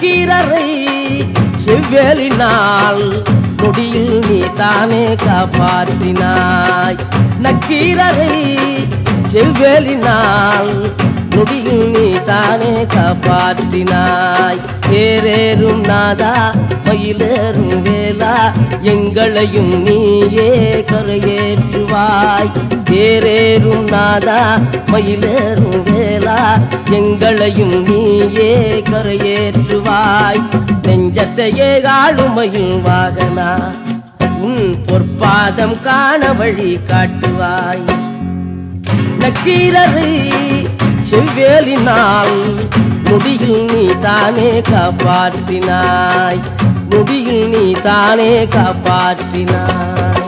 நக்கீரரை செவ்வேலினால் நொடியில் நீ தானே காப்பாற்றினாய் நக்கீரரை செவ்வேலினால் நொடியில் நீ தானே காப்பாற்றினாய் தேரேறும் நாதா மயிலேறும் வேளா எங்களையும் நீயே கரையேற்றுவாய் தேரேறும் நாதா மயிலேறும் வேளா எங்களையும் நீயே கரையேற்றுவாய் நெஞ்சத்தையே ஆளுமையில் வாகனா உன் பொற்பாதம் காண வழி காட்டுவாய் நக்கீரரை செவ்வேலினால் முடியில் நீ தானே காப்பாற்றினாய் முடியில் நீ தானே காப்பாற்றினாய்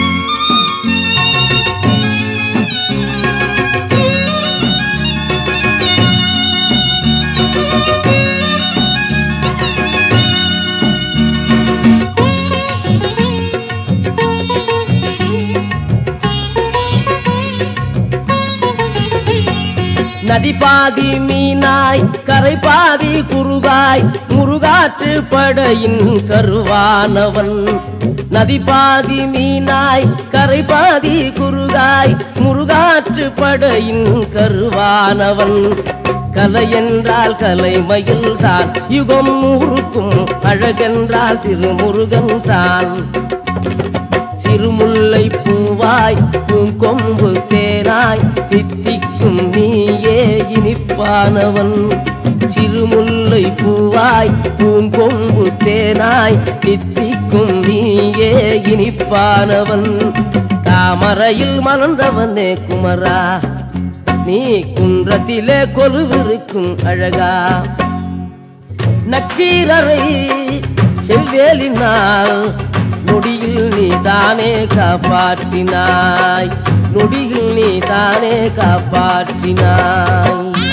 நதி பாதி மீனாய் கரை பாதி குறுகாய் முருகாற்று படையின் கருவானவன் நதி பாதி மீனாய் கரை பாதி குறுகாய் முருகாற்று படையின் கருவானவன் கலை என்றால் கலைமயில் தான் யுகம் முறுக்கும் அழகென்றால் திருமுருகன் தான் சிறுமுல்லை பூவாய் பூங்கொம்பு தேனாய் தித்திக்கும் நீயே இனிப்பானவன் சிறுமுல்லை பூவாய் பூங்கொம்பு தேனாய் தித்திக்கும் நீயே இனிப்பானவன் தாமரையில் மலர்ந்தவனே குமரா நீ குன்றத்திலே கொலுவிருக்கும் அழகா நக்கீரரை செவ்வேலினால் நொடியில் நீ தானே காப்பாற்றினாய் நொடியில் நீ தானே காப்பாற்றினாய்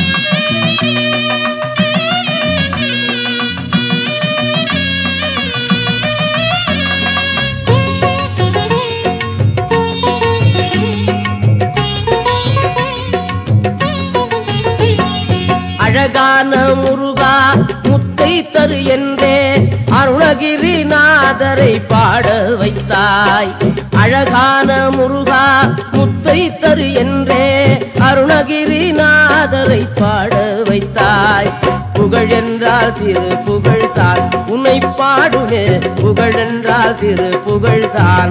அழகான முருகா முத்தை தரு என்றே அருணகிரிநாதரை பாட வைத்தாய் அழகான முருகா முத்தை தரு என்றே அருணகிரிநாதரை பாட வைத்தாய் புகழ் என்றால் திரு புகழ் தான் உன்னை பாடுவே புகழ் என்றால் திரு புகழ் தான்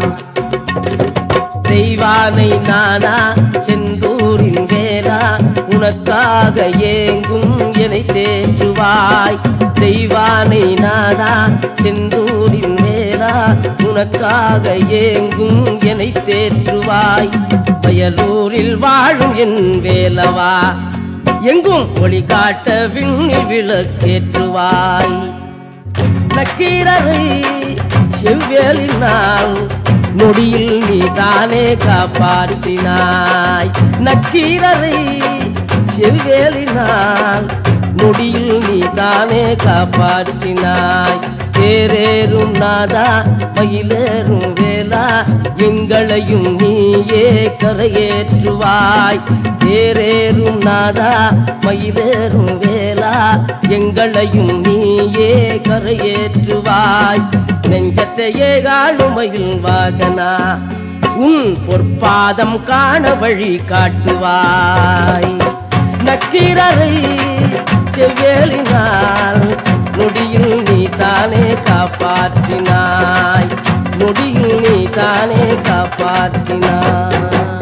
தெய்வானை நானா செந்தூரின் வேளா உனக்காக ஏங்கும் என்னை தேற்றுவாய் தெய்வானை நானா செந்தூரின் வேளா உனக்காக ஏங்கும் என்னை தேற்றுவாய் வயலூரில் வாழும் என் வேலவா எங்கும் ஒளி காட்ட விண்ணில் விளக்கேற்றுவாய் நக்கீரரை செவ்வேலினால் நொடியில் நீ தானே காப்பாற்றினாய் நக்கீரரை செவ்வேலினால் நொடியில் நீ தானே காப்பாற்றினாய் தேரேறும் நாதா மயிலேறும் வேளா எங்களையும் நீயே கரையேற்றுவாய் தேரேறும் நாதா மயிலேறும் வேளா எங்களையும் நீயே கரையேற்றுவாய் நெஞ்சத்தையே ஆளுமையில் வாகனா உன் பொற்பாதம் காண வழி காட்டுவாய் நக்கீரரை செவ்வேலினால் நொடியில் நீ தானே காப்பாற்றினாய் நொடியில் நீ தானே காப்பாற்றினாய்